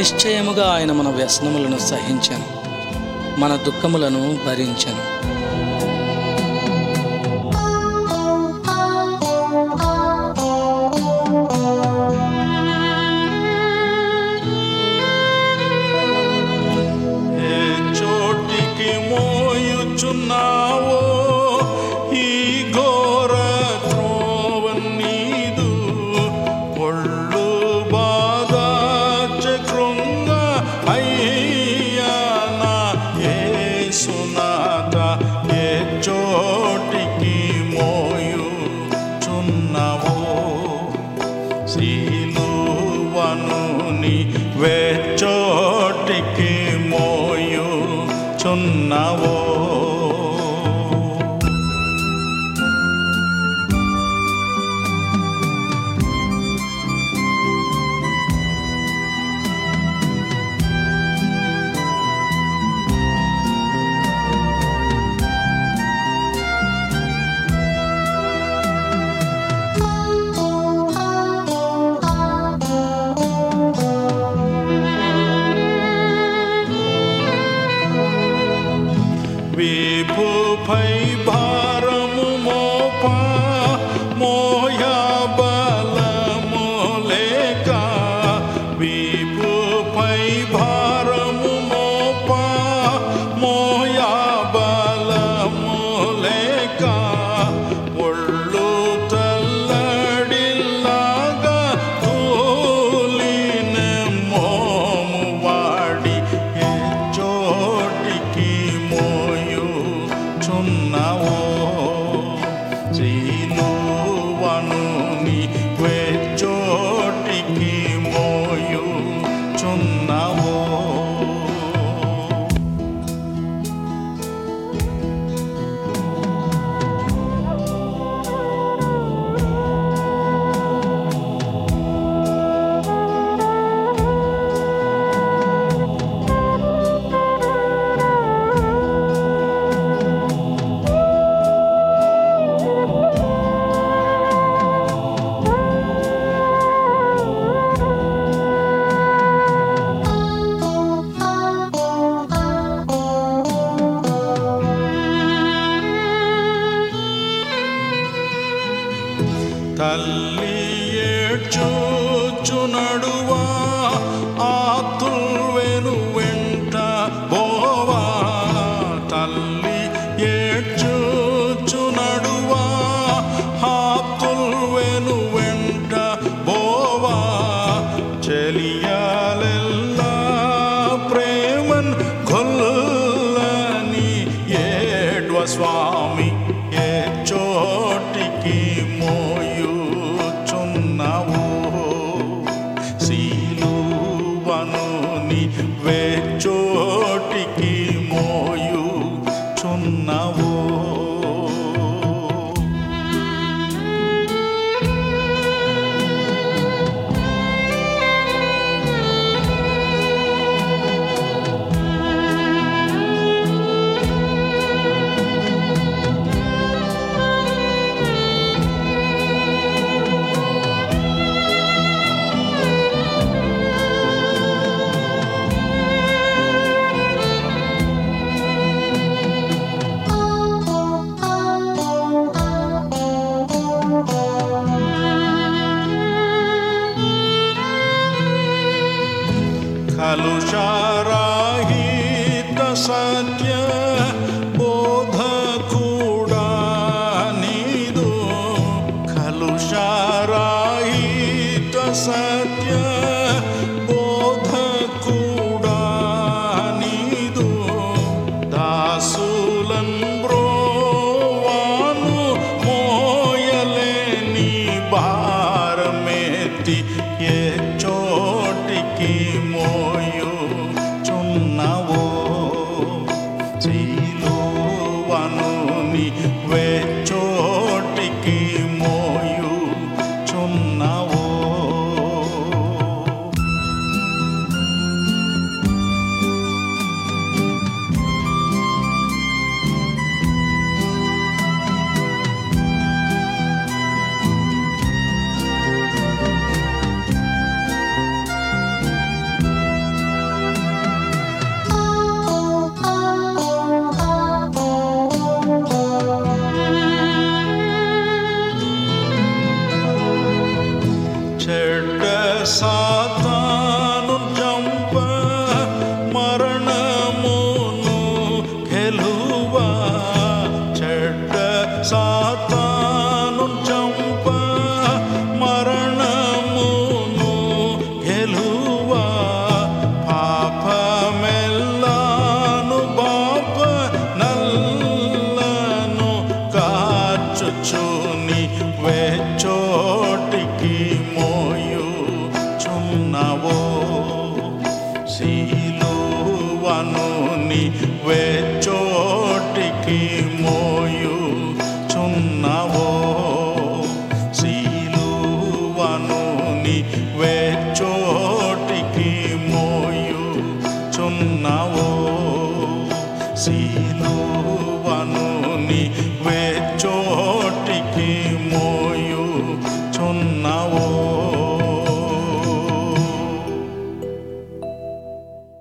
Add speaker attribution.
Speaker 1: నిశ్చయముగా ఆయన మన వ్యసనములను సహించెను మన దుఃఖములను భరించెను
Speaker 2: ఏ చోటికి మోయుచున్నావో ఈ ఘోర త్రోవన్నీదు ఒళ్ళు బాధ చక్రంగ అయ్యా నా యేసునాథ ఏ చోటికి మోయుచున్నావో శీలువను వెచ్చోటికి మోయు చున్నవో వీపుపై భారము మోపా మోయా బలము లేక వీపుపై భారము మోపా మోయా బలము లేక ఒళ్ళు తల్లడిల్లాగా తూలిన మోము వాడి ఏ చోటికి మోయు చున్నవో చీలువను నీవే చోటికి మోయు చున్నవో తల్లి ఏడ్చుచు నడువా ఆతుర్వెను వెంట పోవా తల్లి ఏడ్చుచు నడువా ఆతుర్వెను వెంట పోవా చెలియాలెల్లా ప్రేమన్ కొల్లని ఏడ్వ స్వామి ఏ చోటికి మోయుచున్నావు శీలువను వే చోటికి మోయుచున్నావు కలుషారాహిత సత్య బోధ కూడా నీదు కలుషారాహిత సత్య బోధ కూడా నీదు దాసులన్ బ్రోవాను మోయలేని భారమెత్తి ఏ చోటికి మోయు చున్నవో చీలువను వే చోటికి మోయు చున్నవో సాతాను చంప మరణమును గెలువా చెడ్డ సాతాను చంప మరణమును గెలువా పాపమెల్లాను బాప నల్లను కాచుచుని వెచ్చోటికి మోయు చున్నవో శీలువను ని వెచ్చోటికి మోయు చున్నవో శీలువను ని వెచ్చ